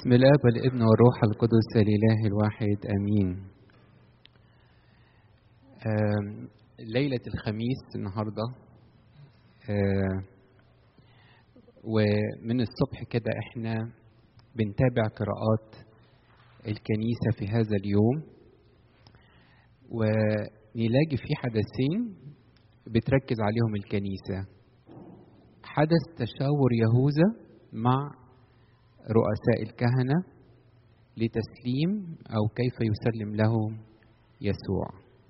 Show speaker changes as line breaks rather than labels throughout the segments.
بسم الاب والابن والروح القدس الاله الواحد امين آم، ليله الخميس النهارده آه، ومن الصبح كده احنا بنتابع قراءات الكنيسه في هذا اليوم ونلاقي في حدثين بتركز عليهم الكنيسه حدث تشاور يهوذا مع رؤساء الكهنه لتسليم او كيف يسلم لهم يسوع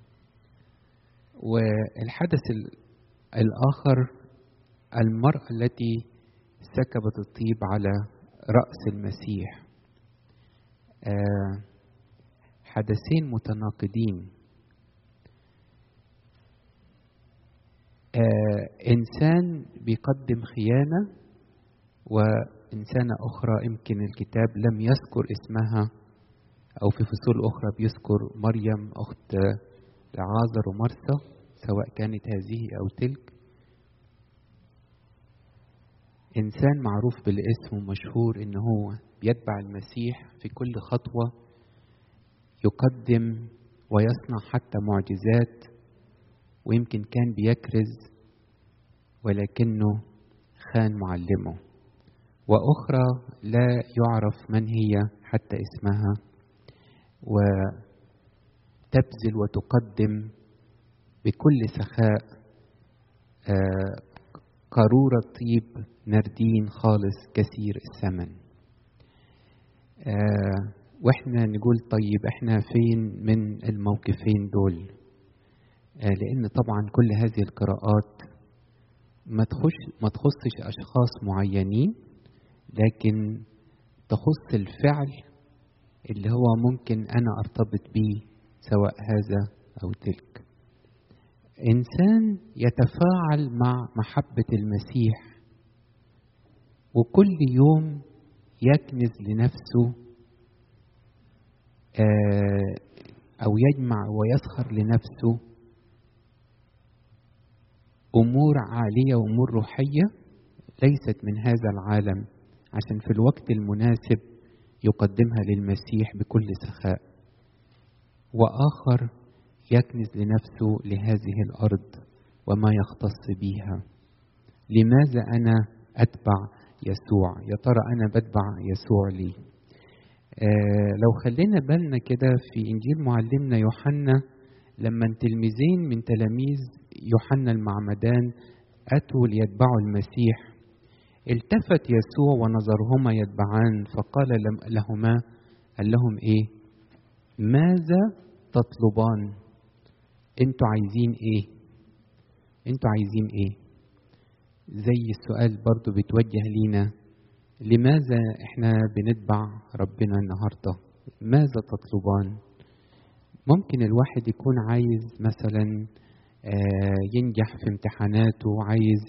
والحدث ال- الاخر المراه التي سكبت الطيب على راس المسيح آه، حدثين متناقضين آه، انسان بيقدم خيانه وإنسانة أخرى يمكن الكتاب لم يذكر اسمها أو في فصول أخرى بيذكر مريم أخت لعازر ومرثا سواء كانت هذه أو تلك إنسان معروف بالاسم ومشهور إن هو بيتبع المسيح في كل خطوة يقدم ويصنع حتى معجزات ويمكن كان بيكرز ولكنه خان معلمه وأخرى لا يعرف من هي حتى اسمها وتبذل وتقدم بكل سخاء آه، قارورة طيب نردين خالص كثير الثمن آه، واحنا نقول طيب احنا فين من الموقفين دول آه، لان طبعا كل هذه القراءات ما تخش ما تخصش اشخاص معينين لكن تخص الفعل اللي هو ممكن انا ارتبط بيه سواء هذا او تلك انسان يتفاعل مع محبه المسيح وكل يوم يكنز لنفسه آه، او يجمع ويسخر لنفسه امور عاليه وامور روحيه ليست من هذا العالم عشان في الوقت المناسب يقدمها للمسيح بكل سخاء واخر يكنز لنفسه لهذه الارض وما يختص بيها لماذا انا اتبع يسوع يا ترى انا بتبع يسوع ليه آه لو خلينا بالنا كده في انجيل معلمنا يوحنا لما تلميذين من تلاميذ يوحنا المعمدان اتوا ليتبعوا المسيح التفت يسوع ونظرهما يتبعان فقال لم- لهما قال لهم ايه ماذا تطلبان انتوا عايزين ايه انتوا عايزين ايه زي السؤال برضو بيتوجه لينا لماذا احنا بنتبع ربنا النهارده ماذا تطلبان ممكن الواحد يكون عايز مثلا آه، ينجح في امتحاناته عايز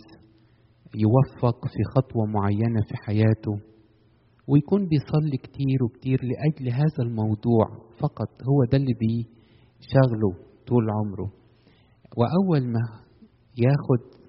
يوفق في خطوة معينة في حياته ويكون بيصلي كتير وكتير لأجل هذا الموضوع فقط هو ده اللي بيشغله طول عمره وأول ما ياخد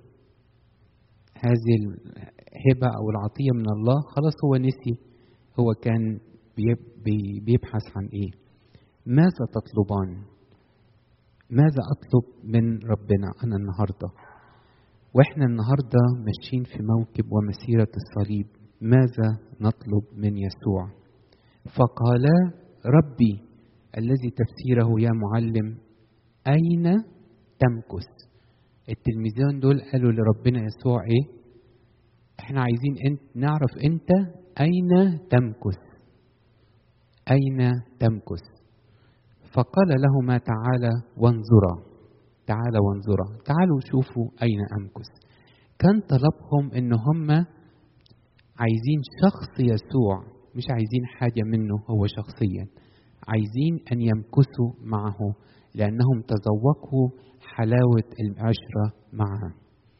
هذه الهبة أو العطية من الله خلاص هو نسي هو كان بيب- بي- بيبحث عن إيه ماذا تطلبان ماذا أطلب من ربنا أنا النهارده واحنا النهارده ماشيين في موكب ومسيره الصليب ماذا نطلب من يسوع فقالا ربي الذي تفسيره يا معلم اين تمكث التلميذان دول قالوا لربنا يسوع ايه احنا عايزين انت نعرف انت اين تمكث اين تمكث فقال لهما تعالى وانظرا تعالى وانظرا تعالوا شوفوا أين أمكث كان طلبهم إن هم عايزين شخص يسوع مش عايزين حاجة منه هو شخصيا عايزين أن يمكثوا معه لأنهم تذوقوا حلاوة العشرة معه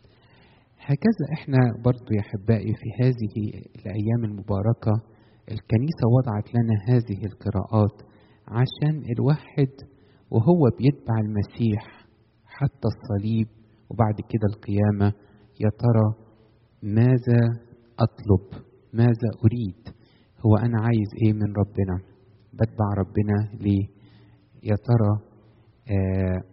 هكذا احنا برضو يا أحبائي في هذه الأيام المباركة الكنيسة وضعت لنا هذه القراءات عشان الواحد وهو بيتبع المسيح حتى الصليب وبعد كده القيامة يا ترى ماذا أطلب ماذا أريد هو أنا عايز إيه من ربنا بتبع ربنا ليه يا ترى آه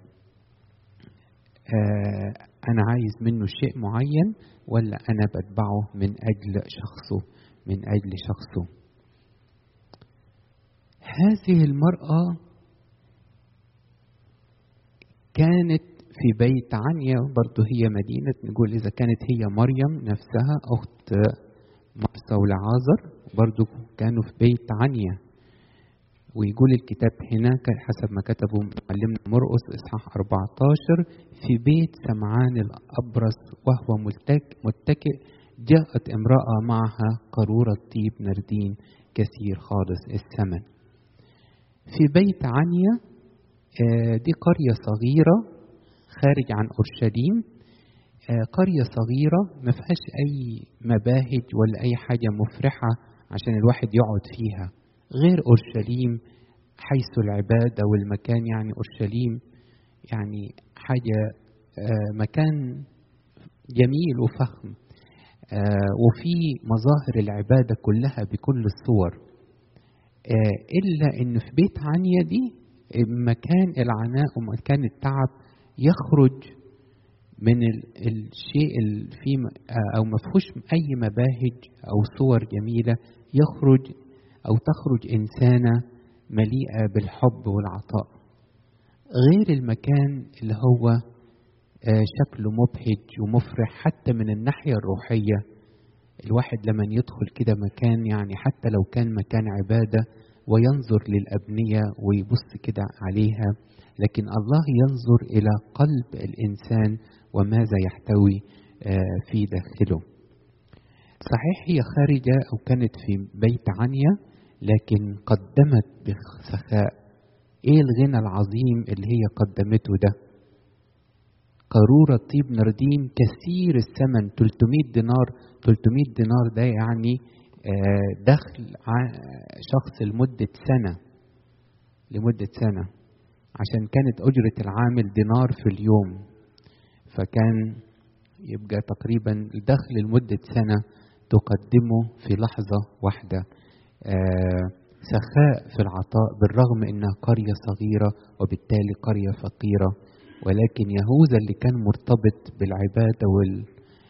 آه أنا عايز منه شيء معين ولا أنا بتبعه من أجل شخصه من أجل شخصه هذه المرأة كانت في بيت عنيا برضه هي مدينة نقول إذا كانت هي مريم نفسها أخت مرسى ولعازر برضه كانوا في بيت عنيا ويقول الكتاب هنا حسب ما كتبه معلمنا مرقس إصحاح 14 في بيت سمعان الأبرص وهو متكئ جاءت امرأة معها قارورة طيب نردين كثير خالص الثمن في بيت عنيا دي قرية صغيرة خارج عن أورشليم قرية صغيرة ما فيهاش أي مباهج ولا أي حاجة مفرحة عشان الواحد يقعد فيها غير أورشليم حيث العبادة والمكان يعني أورشليم يعني حاجة مكان جميل وفخم وفي مظاهر العبادة كلها بكل الصور إلا إن في بيت عنيا دي مكان العناء ومكان التعب يخرج من الشيء اللي فيه أو ما فيهوش أي مباهج أو صور جميلة يخرج أو تخرج إنسانة مليئة بالحب والعطاء غير المكان اللي هو شكله مبهج ومفرح حتى من الناحية الروحية الواحد لما يدخل كده مكان يعني حتى لو كان مكان عبادة وينظر للأبنية ويبص كده عليها لكن الله ينظر إلى قلب الإنسان وماذا يحتوي في داخله صحيح هي خارجة أو كانت في بيت عنيا لكن قدمت بسخاء إيه الغنى العظيم اللي هي قدمته ده قارورة طيب نردين كثير الثمن 300 دينار 300 دينار ده يعني دخل شخص لمدة سنة لمدة سنة عشان كانت أجرة العامل دينار في اليوم فكان يبقى تقريبا الدخل لمدة سنة تقدمه في لحظة واحدة سخاء في العطاء بالرغم انها قرية صغيرة وبالتالي قرية فقيرة ولكن يهوذا اللي كان مرتبط بالعبادة وال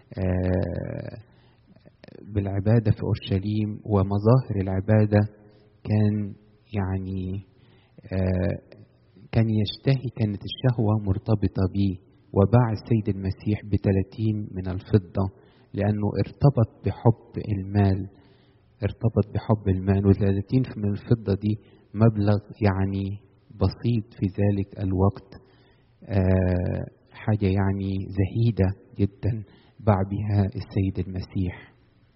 بالعبادة في أورشليم ومظاهر العبادة كان يعني كان يشتهي كانت الشهوة مرتبطة به وباع السيد المسيح بثلاثين من الفضة لأنه ارتبط بحب المال ارتبط بحب المال وثلاثين من الفضة دي مبلغ يعني بسيط في ذلك الوقت آه حاجة يعني زهيدة جدا باع بها السيد المسيح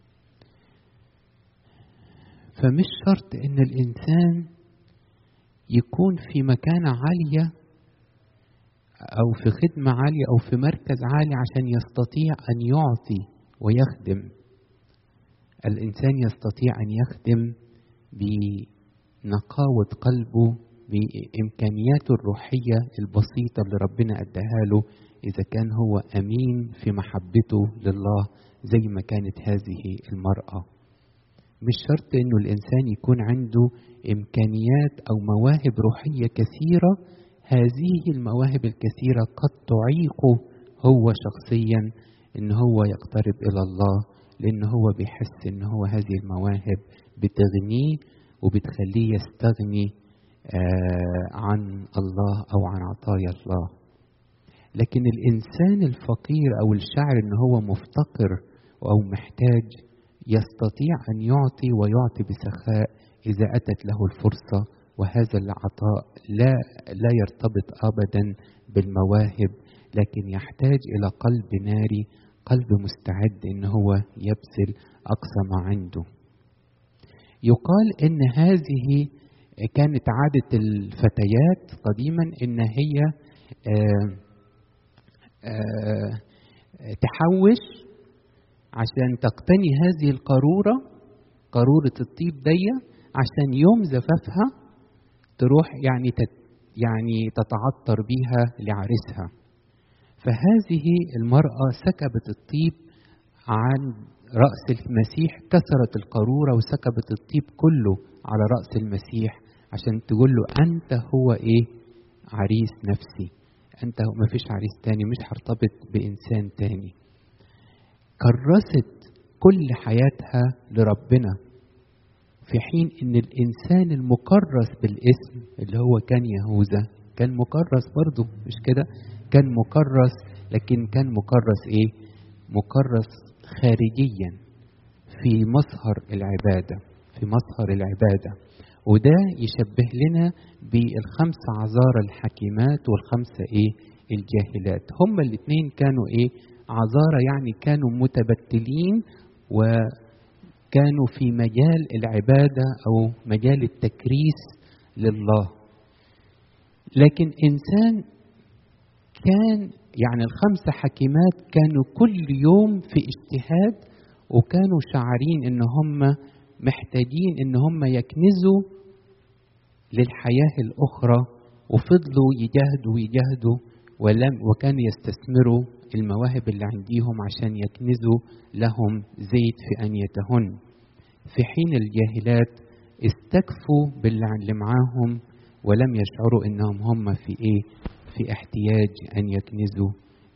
فمش شرط ان الانسان يكون في مكانة عالية او في خدمة عالية او في مركز عالي عشان يستطيع ان يعطي ويخدم الانسان يستطيع ان يخدم بنقاوة قلبه بامكانياته الروحية البسيطة اللي ربنا اداها له اذا كان هو امين في محبته لله زي ما كانت هذه المرأة مش شرط انه الانسان يكون عنده امكانيات او مواهب روحيه كثيره هذه المواهب الكثيره قد تعيقه هو شخصيا ان هو يقترب الى الله لان هو بيحس ان هو هذه المواهب بتغنيه وبتخليه يستغني آه عن الله او عن عطايا الله لكن الانسان الفقير او الشاعر ان هو مفتقر او محتاج يستطيع ان يعطي ويعطي بسخاء اذا اتت له الفرصه وهذا العطاء لا لا يرتبط ابدا بالمواهب لكن يحتاج الى قلب ناري قلب مستعد ان هو يبذل اقصى ما عنده يقال ان هذه كانت عاده الفتيات قديما ان هي آآ آآ تحوش عشان تقتني هذه القارورة قارورة الطيب دي عشان يوم زفافها تروح يعني تت يعني تتعطر بيها لعرسها فهذه المرأة سكبت الطيب عن رأس المسيح كسرت القارورة وسكبت الطيب كله على رأس المسيح عشان تقول له أنت هو إيه عريس نفسي أنت ما فيش عريس تاني مش هرتبط بإنسان تاني كرست كل حياتها لربنا في حين ان الانسان المكرس بالاسم اللي هو كان يهوذا كان مكرس برضه مش كده كان مكرس لكن كان مكرس ايه مكرس خارجيا في مظهر العباده في مظهر العباده وده يشبه لنا بالخمس عذارى الحكيمات والخمسه ايه الجاهلات هما الاثنين كانوا ايه عذارى يعني كانوا متبتلين وكانوا في مجال العبادة أو مجال التكريس لله لكن إنسان كان يعني الخمسة حكيمات كانوا كل يوم في اجتهاد وكانوا شاعرين إن هم محتاجين إن هم يكنزوا للحياة الأخرى وفضلوا يجاهدوا ويجاهدوا ولم وكانوا يستثمروا المواهب اللي عنديهم عشان يكنزوا لهم زيت في أنيتهن في حين الجاهلات استكفوا باللي معاهم ولم يشعروا انهم هم في ايه في احتياج ان يكنزوا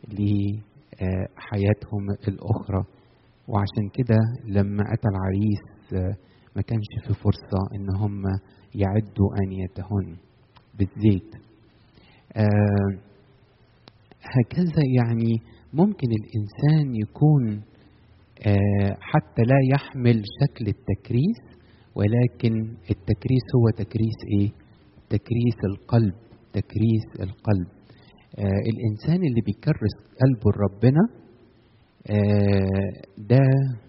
لحياتهم الاخرى وعشان كده لما اتى العريس ما كانش في فرصه ان هم يعدوا انيتهن بالزيت آه هكذا يعني ممكن الإنسان يكون آه حتى لا يحمل شكل التكريس ولكن التكريس هو تكريس إيه؟ تكريس القلب تكريس القلب آه الإنسان اللي بيكرس قلبه لربنا آه ده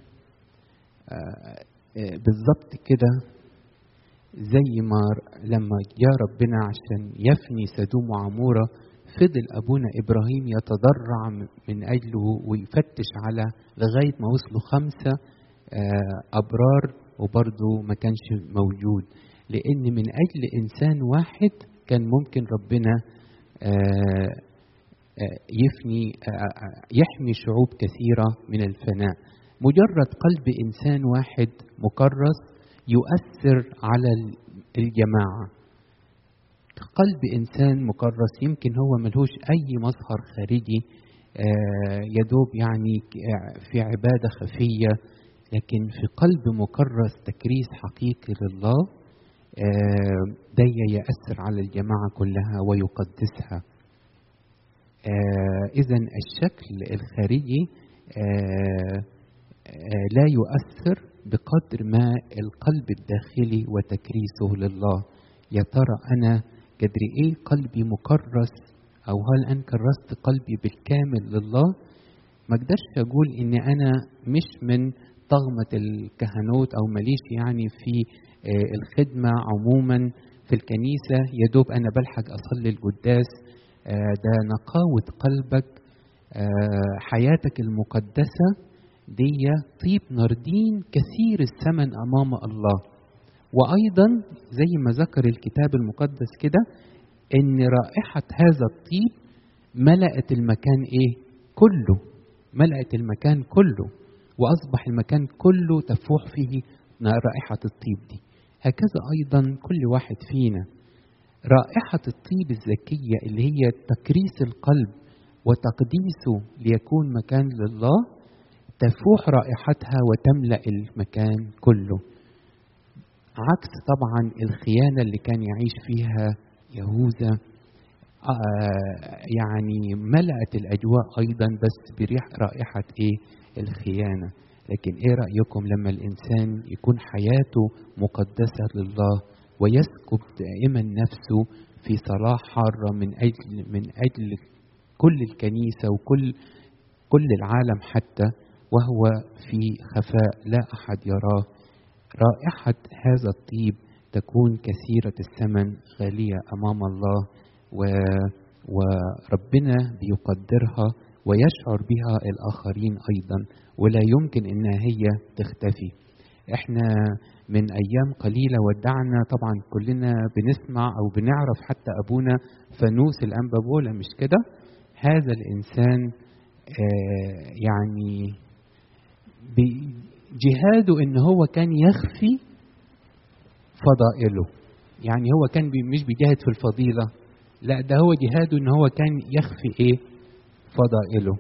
بالظبط كده زي ما لما جاء ربنا عشان يفني سدوم وعموره فضل ابونا ابراهيم يتضرع من اجله ويفتش على لغايه ما وصلوا خمسه ابرار وبرضه ما كانش موجود لان من اجل انسان واحد كان ممكن ربنا يفني يحمي شعوب كثيره من الفناء مجرد قلب انسان واحد مكرس يؤثر على الجماعه قلب إنسان مكرس يمكن هو ملهوش أي مظهر خارجي يدوب يعني في عبادة خفية لكن في قلب مكرس تكريس حقيقي لله ده يأثر على الجماعة كلها ويقدسها إذا الشكل الخارجي لا يؤثر بقدر ما القلب الداخلي وتكريسه لله يا ترى أنا قدر ايه قلبي مكرس او هل انا كرست قلبي بالكامل لله ما اقدرش اقول ان انا مش من طغمة الكهنوت او ماليش يعني في الخدمة عموما في الكنيسة يا دوب انا بلحق اصلي القداس ده نقاوة قلبك حياتك المقدسة دي طيب نردين كثير الثمن امام الله وايضا زي ما ذكر الكتاب المقدس كده ان رائحه هذا الطيب ملأت المكان ايه كله ملأت المكان كله واصبح المكان كله تفوح فيه رائحه الطيب دي هكذا ايضا كل واحد فينا رائحه الطيب الزكيه اللي هي تكريس القلب وتقديسه ليكون مكان لله تفوح رائحتها وتملأ المكان كله عكس طبعا الخيانة اللي كان يعيش فيها يهوذا آه يعني ملأت الأجواء أيضا بس بريح رائحة إيه الخيانة لكن إيه رأيكم لما الإنسان يكون حياته مقدسة لله ويسكب دائما نفسه في صلاح حارة من أجل من أجل كل الكنيسة وكل كل العالم حتى وهو في خفاء لا أحد يراه رائحة هذا الطيب تكون كثيرة الثمن غالية أمام الله و وربنا بيقدرها ويشعر بها الآخرين أيضا ولا يمكن إنها هي تختفي احنا من أيام قليلة ودعنا طبعا كلنا بنسمع أو بنعرف حتى أبونا فانوس الأنبابولة مش كده هذا الإنسان آه يعني بجهاده ان هو كان يخفي فضائله يعني هو كان بي مش بيجاهد في الفضيله لا ده هو جهاده ان هو كان يخفي ايه فضائله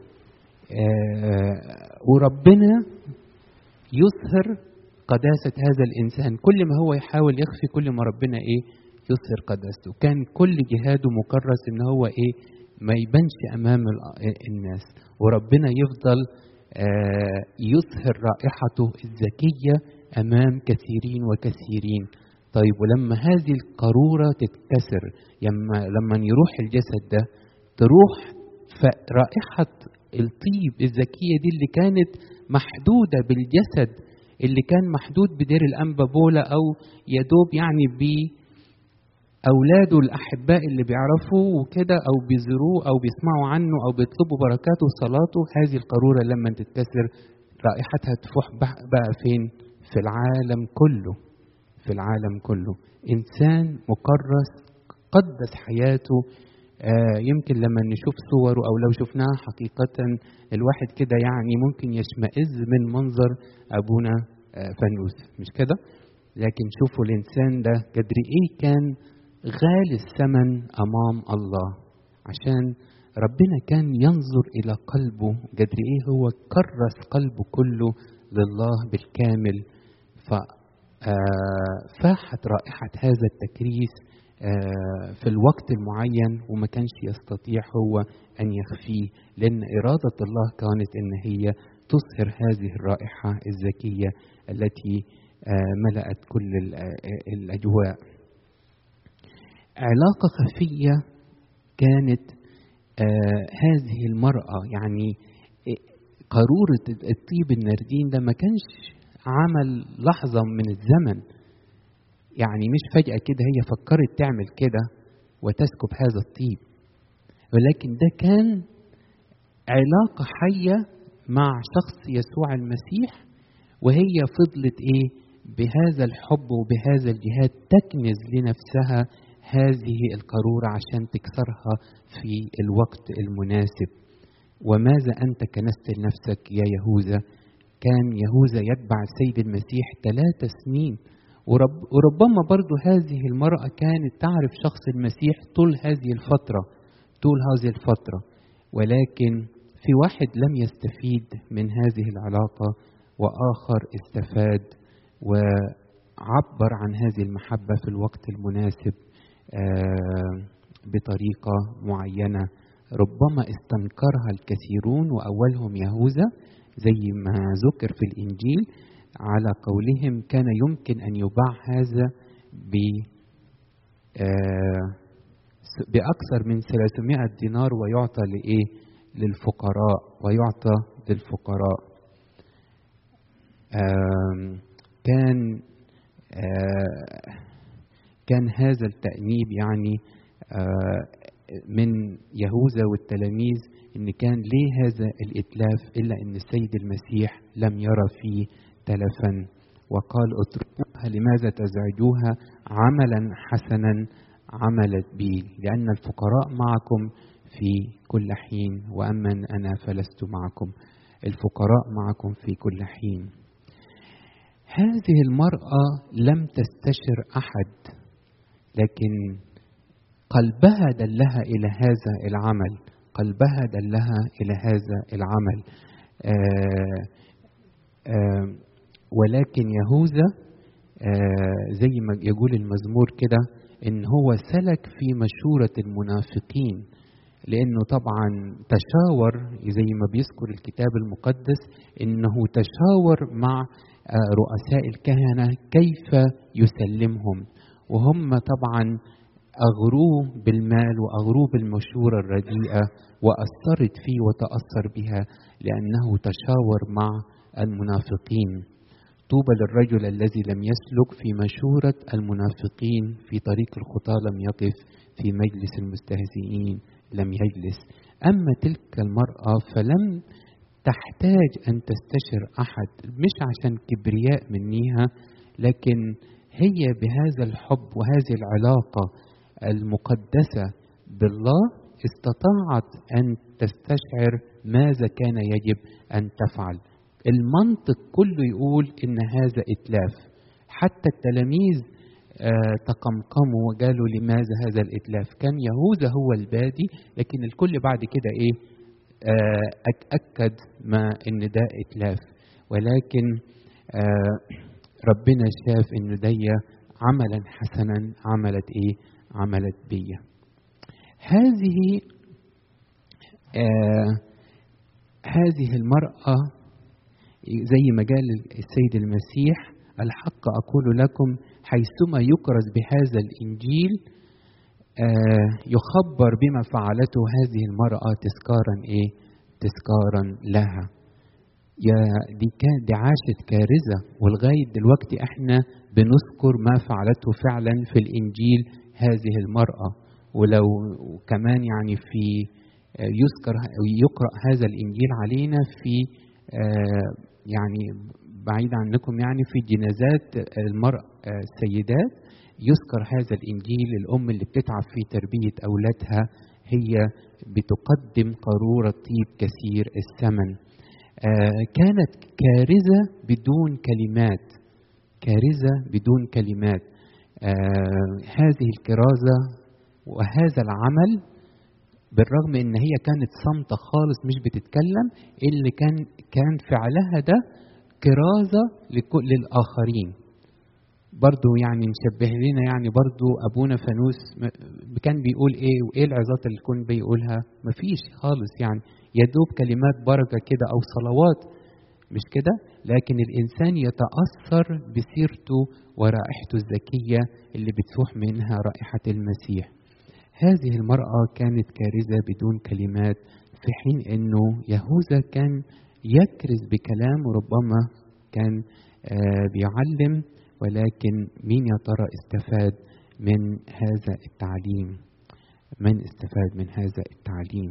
آه وربنا يظهر قداسة هذا الإنسان كل ما هو يحاول يخفي كل ما ربنا إيه يظهر قداسته كان كل جهاده مكرس إن هو إيه ما يبانش أمام الناس وربنا يفضل آه يظهر رائحته الذكية أمام كثيرين وكثيرين طيب ولما هذه القارورة تتكسر لما لما يروح الجسد ده تروح فرائحة الطيب الذكية دي اللي كانت محدودة بالجسد اللي كان محدود بدير الأنبا بولا أو يدوب يعني بأولاده الأحباء اللي بيعرفوه وكده أو بيزوروه أو بيسمعوا عنه أو بيطلبوا بركاته وصلاته هذه القارورة لما تتكسر رائحتها تفوح بقى فين؟ في العالم كله في العالم كله إنسان مكرس قدس حياته آه يمكن لما نشوف صوره او لو شفناها حقيقة الواحد كده يعني ممكن يشمئز من منظر ابونا آه فانوس مش كده؟ لكن شوفوا الانسان ده قدر ايه كان غالي الثمن امام الله عشان ربنا كان ينظر الى قلبه قدر ايه هو كرس قلبه كله لله بالكامل ف فاحت رائحة هذا التكريس في الوقت المعين وما كانش يستطيع هو أن يخفيه لأن إرادة الله كانت أن هي تظهر هذه الرائحة الذكية التي ملأت كل الأجواء علاقة خفية كانت هذه المرأة يعني قارورة الطيب الناردين ده ما كانش عمل لحظة من الزمن يعني مش فجأة كده هي فكرت تعمل كده وتسكب هذا الطيب ولكن ده كان علاقة حية مع شخص يسوع المسيح وهي فضلت ايه بهذا الحب وبهذا الجهاد تكنز لنفسها هذه القارورة عشان تكسرها في الوقت المناسب وماذا أنت كنست لنفسك يا يهوذا كان يهوذا يتبع السيد المسيح ثلاث سنين ورب وربما برضو هذه المرأة كانت تعرف شخص المسيح طول هذه الفترة طول هذه الفترة ولكن في واحد لم يستفيد من هذه العلاقة وآخر استفاد وعبر عن هذه المحبة في الوقت المناسب بطريقة معينة ربما استنكرها الكثيرون وأولهم يهوذا زي ما ذكر في الإنجيل على قولهم كان يمكن أن يباع هذا ب بأكثر من 300 دينار ويعطى لإيه؟ للفقراء ويعطى للفقراء كان كان هذا التأنيب يعني من يهوذا والتلاميذ ان كان ليه هذا الاتلاف الا ان السيد المسيح لم يرى فيه تلفا وقال اتركوها لماذا تزعجوها عملا حسنا عملت بي لان الفقراء معكم في كل حين واما انا فلست معكم الفقراء معكم في كل حين هذه المراه لم تستشر احد لكن قلبها دلها الى هذا العمل قلبها دلها الى هذا العمل آآ آآ ولكن يهوذا زي ما يقول المزمور كده ان هو سلك في مشورة المنافقين لانه طبعا تشاور زي ما بيذكر الكتاب المقدس انه تشاور مع رؤساء الكهنة كيف يسلمهم وهم طبعا أغروه بالمال وأغروه بالمشورة الرديئة وأثرت فيه وتأثر بها لأنه تشاور مع المنافقين طوبى للرجل الذي لم يسلك في مشورة المنافقين في طريق الخطى لم يقف في مجلس المستهزئين لم يجلس أما تلك المرأة فلم تحتاج أن تستشر أحد مش عشان كبرياء منيها لكن هي بهذا الحب وهذه العلاقة المقدسة بالله استطاعت أن تستشعر ماذا كان يجب أن تفعل المنطق كله يقول ان هذا اتلاف حتى التلاميذ آه تقمقموا وقالوا لماذا هذا الاتلاف كان يهوذا هو البادي لكن الكل بعد كده ايه آه اكد ما ان ده اتلاف ولكن آه ربنا شاف ان دي عملا حسنا عملت ايه عملت بيا هذه آه هذه المرأة زي ما قال السيد المسيح الحق أقول لكم حيثما يكرز بهذا الإنجيل آه يخبر بما فعلته هذه المرأة تذكارا إيه؟ تذكارا لها. يا دي كان دي عاشت كارثة ولغاية دلوقتي إحنا بنذكر ما فعلته فعلا في الإنجيل هذه المرأة ولو كمان يعني في يذكر يقرأ هذا الإنجيل علينا في آه يعني بعيد عنكم يعني في جنازات المرأة السيدات يذكر هذا الإنجيل الأم اللي بتتعب في تربية أولادها هي بتقدم قارورة طيب كثير الثمن آه كانت كارثة بدون كلمات كارثة بدون كلمات آه هذه الكرازة وهذا العمل بالرغم ان هي كانت صامته خالص مش بتتكلم اللي كان كان فعلها ده كرازه لكل للاخرين برضو يعني نشبه لنا يعني برضو ابونا فانوس كان بيقول ايه وايه العظات اللي كان بيقولها مفيش خالص يعني يا دوب كلمات بركه كده او صلوات مش كده لكن الانسان يتاثر بسيرته ورائحته الذكيه اللي بتفوح منها رائحه المسيح هذه المرأة كانت كارثة بدون كلمات في حين أنه يهوذا كان يكرز بكلام وربما كان آه بيعلم ولكن مين يا ترى استفاد من هذا التعليم من استفاد من هذا التعليم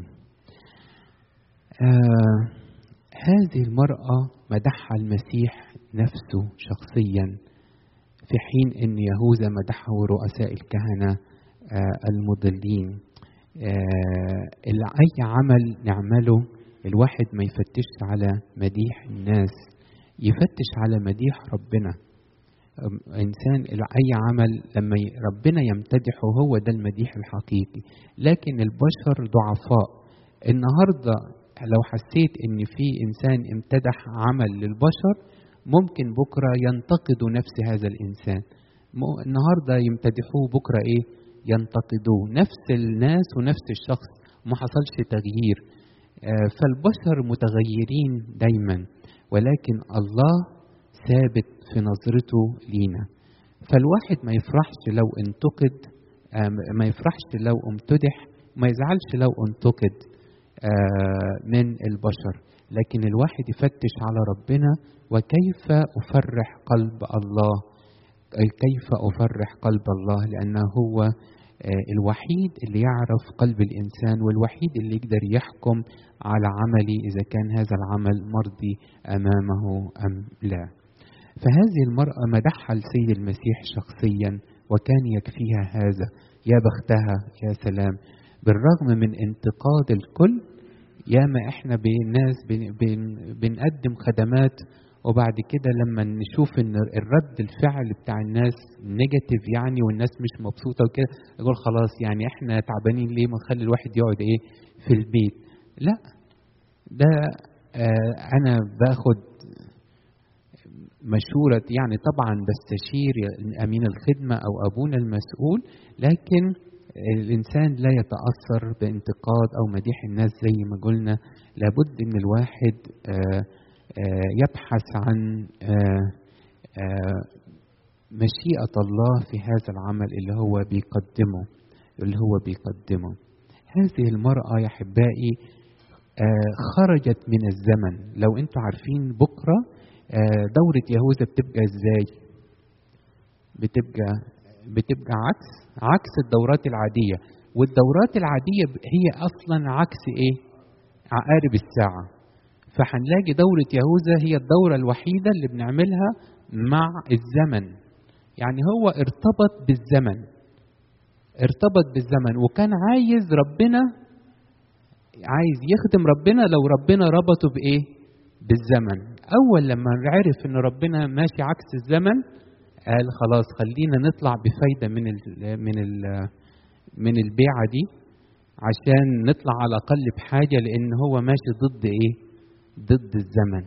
آه هذه المرأة مدحها المسيح نفسه شخصيا في حين أن يهوذا مدحه رؤساء الكهنة آه المضلين آه أي عمل نعمله الواحد ما يفتش على مديح الناس يفتش على مديح ربنا إنسان أي عمل لما ربنا يمتدحه هو ده المديح الحقيقي لكن البشر ضعفاء النهاردة لو حسيت إن في إنسان امتدح عمل للبشر ممكن بكرة ينتقدوا نفس هذا الإنسان النهاردة يمتدحوه بكرة إيه ينتقدوه نفس الناس ونفس الشخص ما حصلش تغيير فالبشر متغيرين دايما ولكن الله ثابت في نظرته لينا فالواحد ما يفرحش لو انتقد ما يفرحش لو امتدح ما يزعلش لو انتقد من البشر لكن الواحد يفتش على ربنا وكيف افرح قلب الله كيف افرح قلب الله لانه هو الوحيد اللي يعرف قلب الانسان والوحيد اللي يقدر يحكم على عملي اذا كان هذا العمل مرضي امامه ام لا فهذه المراه مدحها السيد المسيح شخصيا وكان يكفيها هذا يا بختها يا سلام بالرغم من انتقاد الكل ياما احنا بالناس بن بن بنقدم خدمات وبعد كده لما نشوف ان الرد الفعل بتاع الناس نيجاتيف يعني والناس مش مبسوطه وكده يقول خلاص يعني احنا تعبانين ليه ما نخلي الواحد يقعد ايه في البيت لا ده آه انا باخد مشورة يعني طبعا بستشير أمين الخدمة أو أبونا المسؤول لكن الإنسان لا يتأثر بانتقاد أو مديح الناس زي ما قلنا لابد إن الواحد آه يبحث عن مشيئة الله في هذا العمل اللي هو بيقدمه اللي هو بيقدمه هذه المرأة يا أحبائي خرجت من الزمن لو أنتم عارفين بكرة دورة يهوذا بتبقى إزاي بتبقى بتبقى عكس عكس الدورات العادية والدورات العادية هي أصلا عكس إيه عقارب الساعة فهنلاقي دورة يهوذا هي الدورة الوحيدة اللي بنعملها مع الزمن يعني هو ارتبط بالزمن ارتبط بالزمن وكان عايز ربنا عايز يخدم ربنا لو ربنا ربطه بإيه بالزمن اول لما عرف ان ربنا ماشي عكس الزمن قال خلاص خلينا نطلع بفايده من ال من ال من البيعه دي عشان نطلع على الاقل بحاجه لان هو ماشي ضد ايه ضد الزمن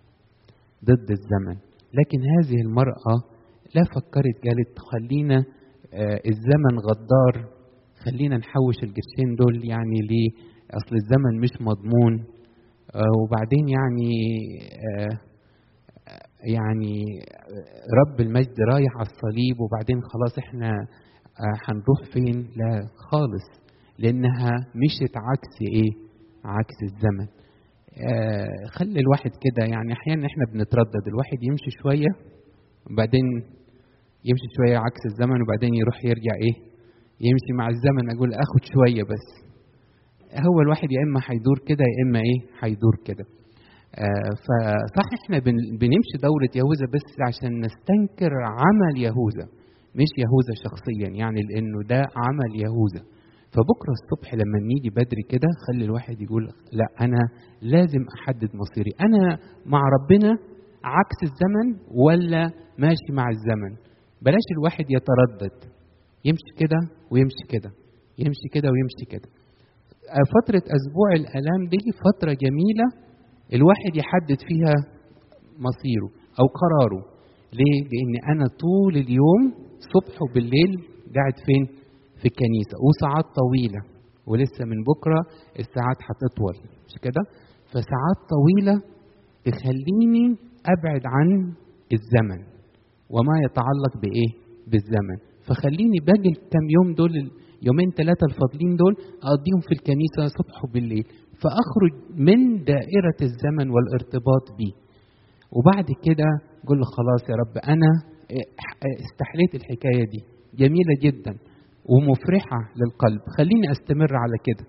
ضد الزمن لكن هذه المراه لا فكرت قالت خلينا آه الزمن غدار خلينا نحوش القرشين دول يعني ليه اصل الزمن مش مضمون آه وبعدين يعني آه يعني رب المجد رايح على الصليب وبعدين خلاص احنا هنروح فين لا خالص لانها مشت عكس ايه عكس الزمن آه خلي الواحد كده يعني احيانا احنا بنتردد الواحد يمشي شويه وبعدين يمشي شويه عكس الزمن وبعدين يروح يرجع ايه يمشي مع الزمن اقول اخد شويه بس هو الواحد يا اما هيدور كده يا اما ايه هيدور كده آه فصح احنا بنمشي دورة يهوذا بس عشان نستنكر عمل يهوذا مش يهوذا شخصيا يعني لانه ده عمل يهوذا فبكره الصبح لما نيجي بدري كده خلي الواحد يقول لا انا لازم احدد مصيري انا مع ربنا عكس الزمن ولا ماشي مع الزمن بلاش الواحد يتردد يمشي كده ويمشي كده يمشي كده ويمشي كده فترة أسبوع الآلام دي فترة جميلة الواحد يحدد فيها مصيره او قراره ليه لان انا طول اليوم صبح وبالليل قاعد فين في الكنيسه وساعات طويله ولسه من بكره الساعات هتطول مش كده فساعات طويله تخليني ابعد عن الزمن وما يتعلق بايه بالزمن فخليني باجي الكام يوم دول يومين ثلاثه الفاضلين دول اقضيهم في الكنيسه صبح وبالليل فاخرج من دائره الزمن والارتباط بيه وبعد كده قول له خلاص يا رب انا استحليت الحكايه دي جميله جدا ومفرحه للقلب خليني استمر على كده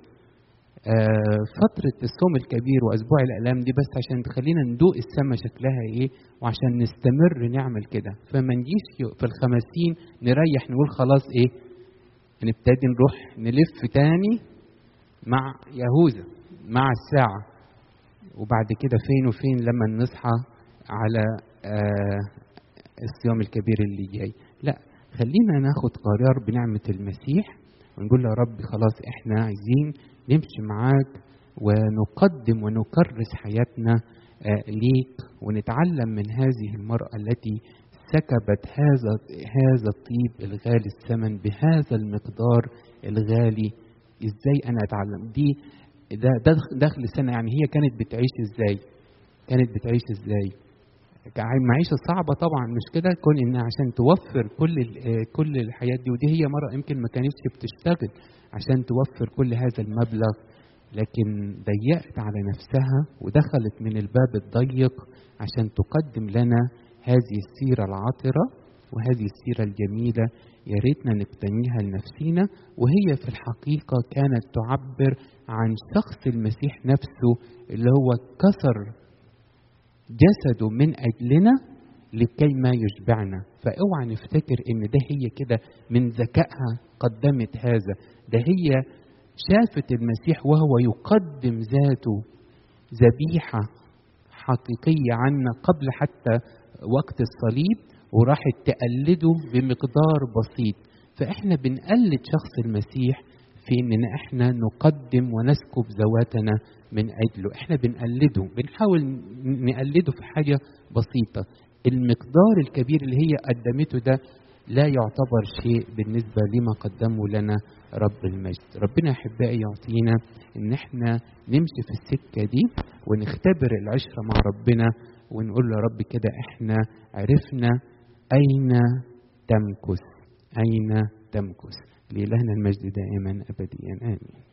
فترة الصوم الكبير وأسبوع الآلام دي بس عشان تخلينا ندوق السما شكلها إيه وعشان نستمر نعمل كده فما نجيش في الخمسين نريح نقول خلاص إيه نبتدي نروح نلف تاني مع يهوذا مع الساعة وبعد كده فين وفين لما نصحى على آه الصيام الكبير اللي جاي لا خلينا ناخد قرار بنعمة المسيح ونقول له يا رب خلاص احنا عايزين نمشي معاك ونقدم ونكرس حياتنا آه ليك ونتعلم من هذه المرأة التي سكبت هذا هذا الطيب الغالي الثمن بهذا المقدار الغالي ازاي انا اتعلم دي ده ده دخل سنه يعني هي كانت بتعيش ازاي كانت بتعيش ازاي معيشة صعبة طبعا مش كده كون ان عشان توفر كل كل الحياة دي ودي هي مرة يمكن ما كانتش بتشتغل عشان توفر كل هذا المبلغ لكن ضيقت على نفسها ودخلت من الباب الضيق عشان تقدم لنا هذه السيرة العطرة وهذه السيرة الجميلة يا ريتنا نقتنيها لنفسينا وهي في الحقيقة كانت تعبر عن شخص المسيح نفسه اللي هو كسر جسده من أجلنا لكي ما يشبعنا فاوعى نفتكر ان ده هي كده من ذكائها قدمت هذا ده هي شافت المسيح وهو يقدم ذاته ذبيحة حقيقية عنا قبل حتى وقت الصليب وراحت تقلده بمقدار بسيط فاحنا بنقلد شخص المسيح في اننا احنا نقدم ونسكب ذواتنا من اجله احنا بنقلده بنحاول نقلده في حاجه بسيطه المقدار الكبير اللي هي قدمته ده لا يعتبر شيء بالنسبة لما قدمه لنا رب المجد ربنا أحبائي يعطينا إن احنا نمشي في السكة دي ونختبر العشرة مع ربنا ونقول له يا رب كده احنا عرفنا أين تمكث أين تمكث لإلهنا المجد دائما أبديا آمين